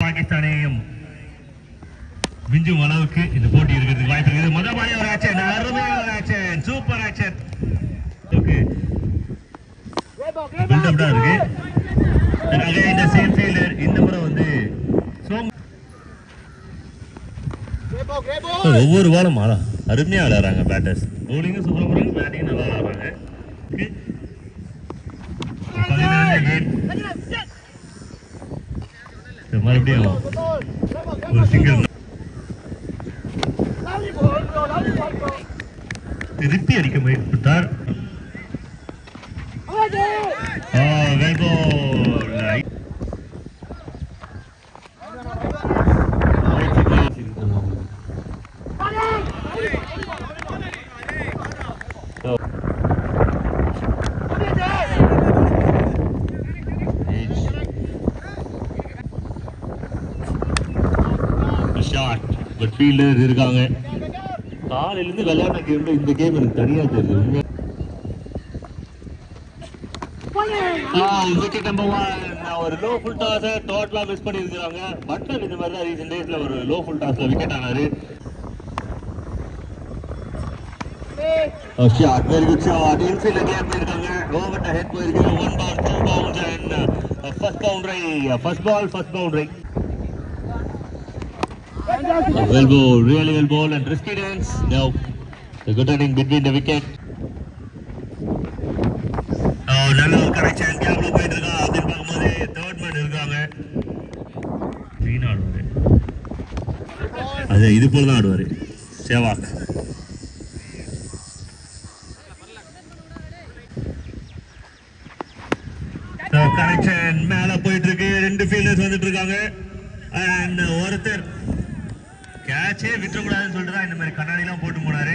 பாகிஸ்தானையும் மிஞ்சும் அளவுக்கு இந்த போட்டி இருக்கிறதுக்கு வாய்ப்பு இருக்குது முதல் மாதிரி ஒரு ஆக்ஷன் அருமையான ஒரு action super action okay buildup தான் இருக்கு again the same fielder இந்த முறை வந்து சோம் ஒவ்வொரு பாலும் ஆளா அருமையா விளையாடுறாங்க பேட்டர்ஸ் bowling சூப்பரா போறாங்க பேட்டிங் நல்லா விளையாடுறாங்க Okay. பதினேழு again. So, மறுபடியும் ஒரு சிங்கிள் திருப்பி அடிக்க முயற்சி கொடுத்தார் ஆ, well ball. Shot but fielder இருக்காங்க காலையில இருந்து விளையாடுற கேம்ல இந்த கேம் எனக்கு தனியா தெரியுது உண்மையா விக்கெட் நம்பர் ஒன் ஒரு லோ ஃபுல் டாஸ் டோட்டலா மிஸ் பண்ணியிருக்காங்க பட்லர் இந்த மாதிரி தான் ரீசெண்ட் டேஸ்ல ஒரு லோ ஃபுல் டாஸ்ல விக்கெட் ஆனாரு Oh, shot, very good shot. Infield again போயிருக்காங்க. Over the head போயிருக்காங்க. One ball, two bounds and uh, first boundary. Uh, first ball, first boundary. Uh, well ball, really well ball and risky dance. Now, the good inning between the wicket. Oh, நல்ல ஒரு correction கேப்ல போயிட்டு இருக்கா அப்படின்னு பார்க்கும்போது third man இருக்காங்க clean ஆடுவாரு அது இது போல தான் ஆடுவாரு சேவாக் கரெக்ஷன் மேல போயிட்டு இருக்கு ரெண்டு ஃபீல்டர்ஸ் வந்துட்டு இருக்காங்க அண்ட் ஒருத்தர் கேட்சே விட்டுறக்கூடாதுன்னு சொல்லிட்டு தான் இந்த மாதிரி கண்ணாடி எல்லாம் போட்டு போனாரு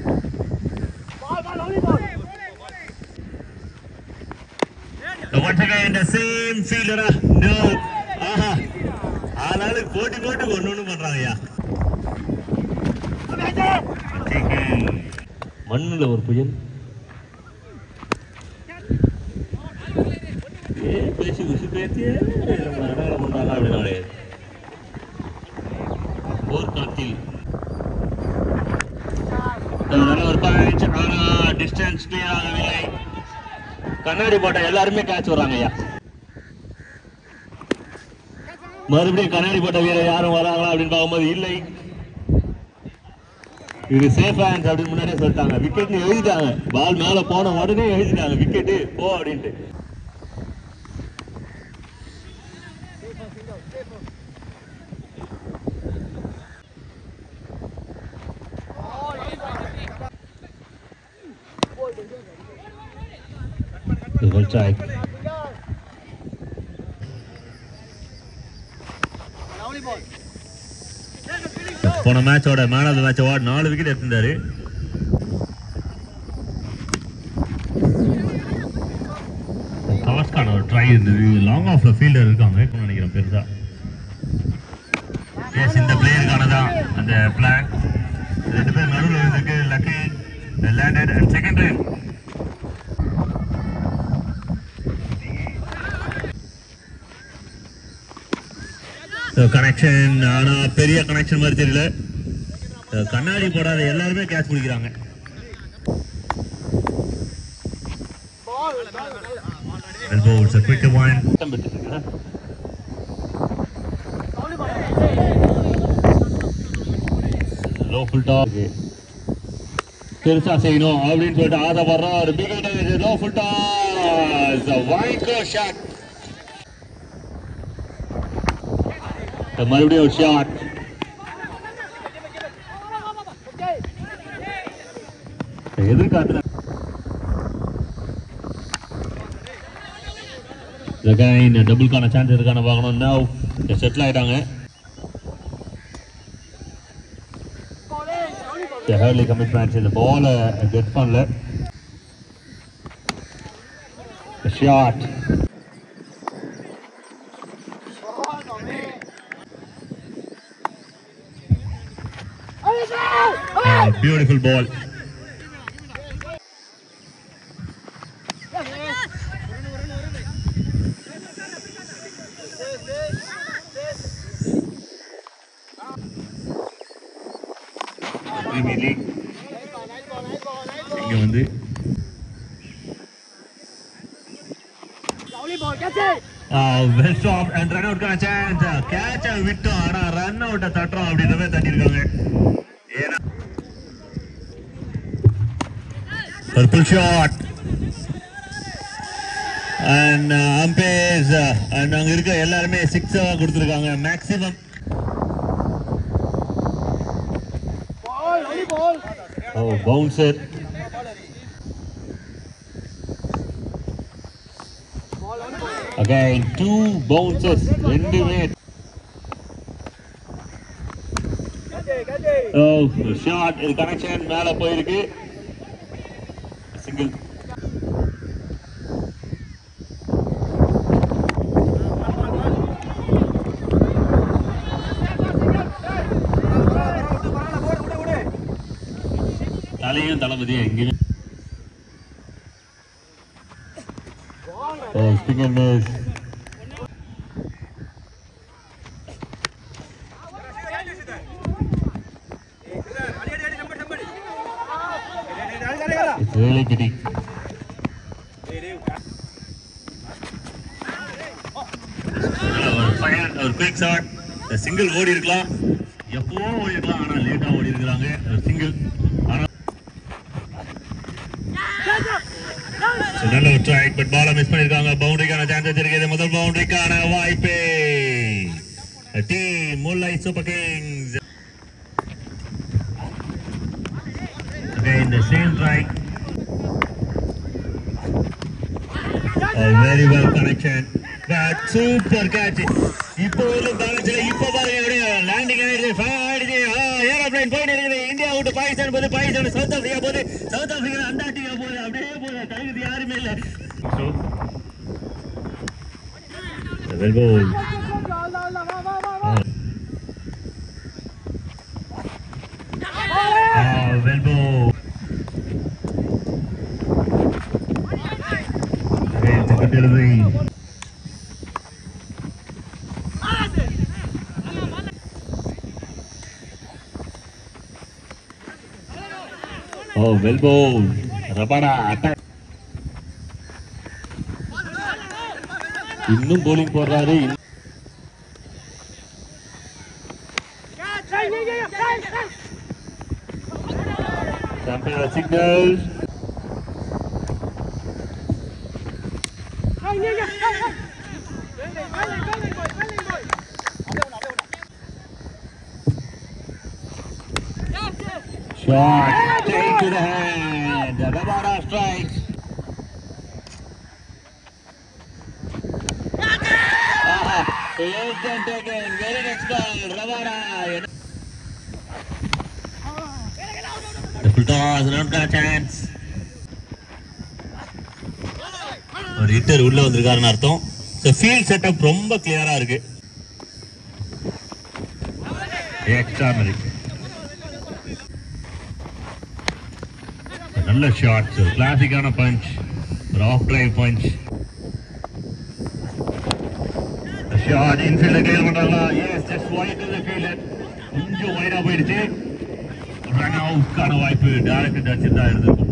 Once again, the same fielder. No. ஆஹா. ஆளாளுக்கு போட்டி போட்டு ஒண்ணு ஒண்ணு பண்றாங்கய்யா மண்ணுல ஒரு புயல் ஏ பேசி குசி பேத்தியே நம்ம அடையாளம் பண்றாங்க அப்படின்னு கிடையாது போர்க்களத்தில் நல்ல ஒரு பாயிண்ட் ஆனா டிஸ்டன்ஸ் கிளியர் ஆகவில்லை கண்ணாடி போட்ட எல்லாருமே கேட்ச் வர்றாங்க ஐயா மறுபடியும் கண்ணாடி போட்ட வீரர் யாரும் வராங்களா அப்படின்னு பார்க்கும்போது இல்லை இது சேஃப் ஹேண்ட்ஸ் அப்படின்னு முன்னாடியே சொல்லிட்டாங்க விக்கெட்னு எழுதிட்டாங்க பால் மேல போன உடனே எழுதிட்டாங்க விக்கெட்டு போ அப்படின்ட்டு Double strike. போன மேட்சோட man of the match award நாலு விக்கெட் எடுத்திருந்தாரு கவர்ஸ்கான ஒரு ட்ரை இருந்தது லாங் ஆஃப்ல ஃபீல்டர் இருக்காங்க நினைக்கிறேன் பெருசா எஸ் இந்த பிளேயருக்கான தான் அந்த பிளான் ரெண்டு பேர் நடுவில் இருந்திருக்கு lucky landed and second rain connection ஆனா பெரிய கனெக்ஷன் மாதிரி தெரியல அஹ் கண்ணாடி போடாத எல்லாருமே கேட்ச் பிடிக்கிறாங்க Elbow, it's a quicker one. Low full toss. பெருசா செய்யணும் அப்படின்னு சொல்லிட்டு ஆசைப்படுறோம் ஒரு பிக் லோ ஃபுல் டாஸ் வைகோ ஷாட் மறுபடியும் ஒரு ஷாட் எதிர்காத்துல again டபுள்கான சான்ஸ் இருக்கான பார்க்கணும் நவ் செட்டில் ஆயிட்டாங்க ஹேர்லி கமிட்மெண்ட்ஸ் இந்த பாலை கெட் பண்ணல shot beautiful ball premier league இங்க வந்து வெல் ஸ்டாப் அண்ட் ரன் அவுட்கான சான்ஸ் கேட்ச விட்டோம் ஆனா ரன் அவுட்ட தட்டுறோம் அப்படின்றவே தட்டிருக்காங்க ஏன்னா purple shot and umpires and அங்க இருக்க எல்லாருமே சிக்ஸ் கொடுத்துருக்காங்க maximum oh bouncer again two bouncers ரெண்டுமே ஓ ஷாட் இது கனெக்ஷன் மேல போயிருக்கு சிங்கிள் தலையும் தளபதியும் எங்கேயுமே ஓ ஸ்பிங்கர் மிஸ் It's really getting. ஒரு ஃபைன் ஒரு குயிக் ஷாட் சிங்கிள் ஓடி இருக்கலாம் எப்பவோ ஓடி இருக்கலாம் ஆனா லேட்டா ஓடி இருக்கிறாங்க சிங்கிள் ஆனா So, நல்ல ஒரு ட்ரை பட் பால மிஸ் பண்ணிருக்காங்க பவுண்டரிக்கான சான்சஸ் இருக்குது முதல் பவுண்டரிக்கான வாய்ப்பு டீம் முல்லை super kings Again, the same strike. A very well connection. But super catch. இப்போ உள்ள பேலன்ஸ்ல இப்போ பாருங்க அப்படியே லேண்டிங் ஆயிடுது ஃபயர் ஆயிடுது ஏரோப்ளைன் போயிட்டு இருக்குது இந்தியா விட்டு பாகிஸ்தான் போகுது பாகிஸ்தான் சவுத் ஆப்பிரிக்கா போகுது சவுத் ஆப்பிரிக்கா அண்டார்டிகா போகுது அப்படியே போகுது தகுதி யாருமே இல்லை well bowl well bowl Second delivery. Oh, well bowled. Rabada attack. இன்னும் bowling போடுறாரு இன்னும் Champion signals. Shot. Straight to the hand. Rabada strikes. Ah, Yes, and taken. Very next ball. Rabada. The full toss. Not got a chance. ஒரு hitter உள்ள வந்திருக்காருன்னு அர்த்தம் so field setup ரொம்ப கிளியரா இருக்கு எக்ஸ்ட்ரானரி நல்ல ஷாட் கிளாசிக்கான பஞ்ச் ஒரு off drive punch shot infielder clear பண்றாங்களா yes just wide to the fielder கொஞ்சம் ஒயிடா போயிடுச்சு ரன் அவுட்கான வாய்ப்பு டைரக்ட் அடிச்சிருந்தா இருந்திருக்கும்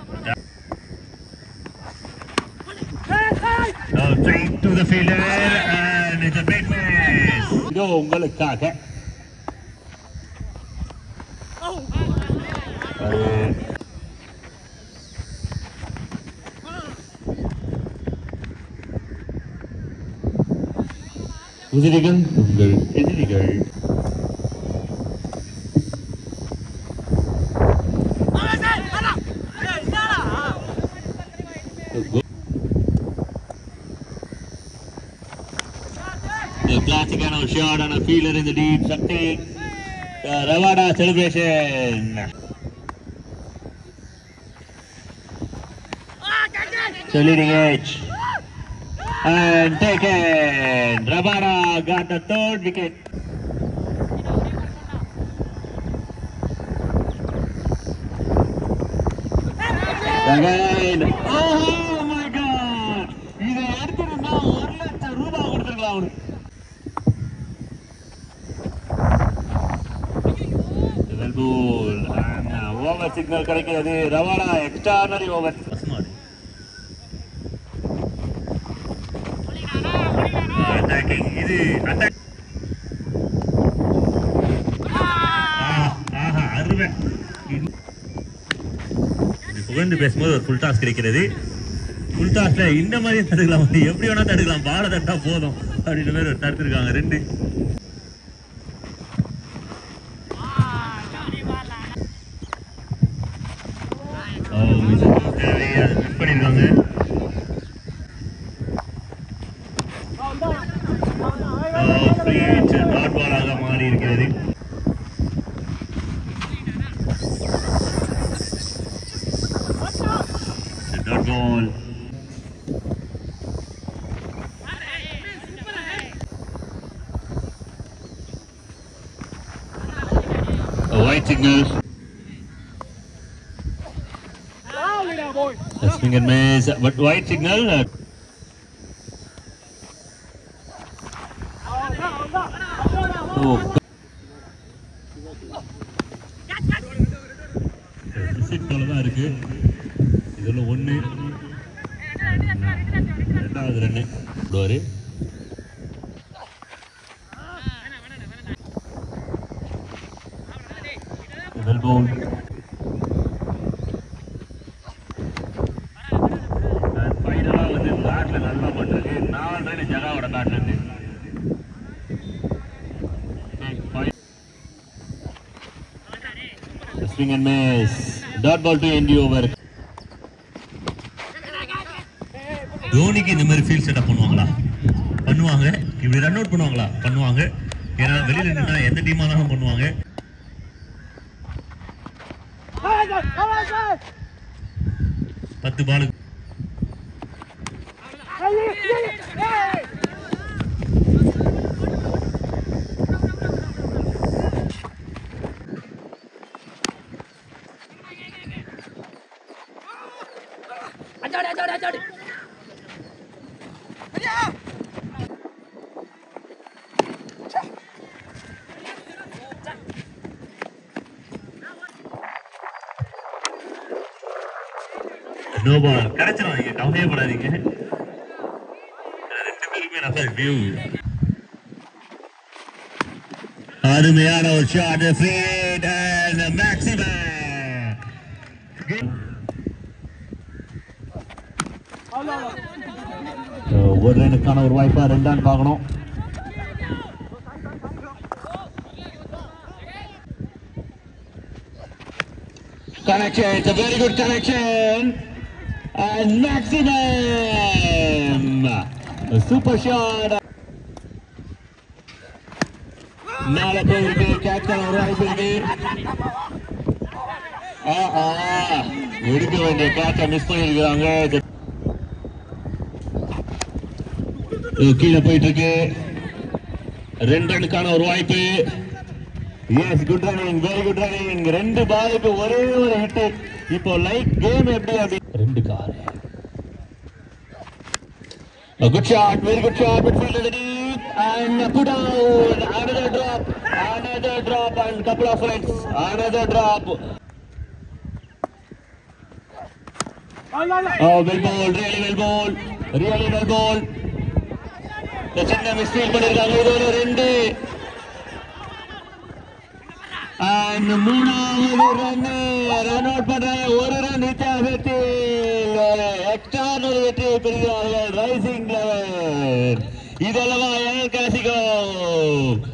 No, straight to the fielder and it's a big miss. இதோ உங்களுக்காக அது குதிரைகள் உங்கள் எதிரிகள் The classic and a shot and a fielder in the deep. Sakti. The Ravada celebration. So leading edge. And taken. Ravada got the third wicket. Again. Oh my god. இதை எடுத்துருந்தா ஒரு லட்சம் ரூபாய் கொடுத்துருக்கலாம் அவனுக்கு Well ball. ஓவர் சிக்னல் கிடைக்கிறது ரவாடா extraordinary over attacking இது attack ஆஹா அருமை இது- இது புகழ்ந்து பேசும்போது ஒரு ஃபுல் டாஸ் கிடைக்கிறது ஃபுல் டாஸ்ல இந்த மாதிரி தடுக்கலாம் எப்படி வேணா தடுக்கலாம் பால தட்டா போதும் அப்படின்னு மாதிரி தடுத்துருக்காங்க ரெண்டு ஓ, மிஸ் பண்ணிருக்காங்க ஃப்ரீ டாட் பாலாக மாறி இருக்கிறது dot ball A white signal. A swing and miss, but white signal. uh, Oh. Visit போல தான் இருக்கு இதுல ஒண்ணு ரெண்டாவது ரன்னு ஒரு வெல் பவுல் ஃபைனலாக வந்து பேட்டில் நல்லா பண்ணுறது நாலு ரன் ஜகாவோட பேட்ல இருந்து swing and miss dot ball to end the over தோனிக்கு இந்த மாதிரி ஃபீல்ட் செட்டப் பண்ணுவாங்களா பண்ணுவாங்க இப்படி ரன் அவுட் பண்ணுவாங்களா பண்ணுவாங்க ஏன்னா வெளியில நின்னா எந்த டீமா இருந்தாலும் பண்ணுவாங்க பத்து பாலுக்கு நோ பால் கிடைச்சிடும் நீங்க கவலையே படாதீங்க ரெண்டு பேருமே நல்ல வியூ அருமையான ஒரு ஷாட் ஃப்ரீ அண்ட் மேக்ஸிமம் ஒரு ரனுக்கான ஒரு வாய்ப்பா ரெண்டான்னு பார்க்கணும் Connection, it's a very good connection. And maximum! A super shot. மேல போயிருக்கு கேட்ச் பண்ண ஒரு வாய்ப்பு இருக்கு ஆஹா, எடுக்க வேண்டிய கேட்ச மிஸ் பண்ணிருக்காங்க கீழே போயிட்டு இருக்கு ரெண்டு ரனுக்கான ஒரு வாய்ப்பு yes good running very good running ரெண்டு பாலுக்கு ஒரே ஒரு ஹிட் இப்போ லைட் கேம் எப்படி அப்படி ரெண்டு car A good shot, very good shot, midfield to the deep, and put down, another drop, another drop, and couple of runs, another drop. Oh, well bowled, really well bowled, really well bowled. இந்த சின்ன mistake பண்ணிருக்காங்க இது ஒரு ரெண்டு And மூணாவது run run out பண்றாங்க ஒரு run வித்தியாசத்தில் ஒரு எக்ஸ்ட்ரானரி வெற்றியை பெறுகிறார்கள் ரைசிங் லெவல் இதெல்லாம் எல் கிளாசிக்கோ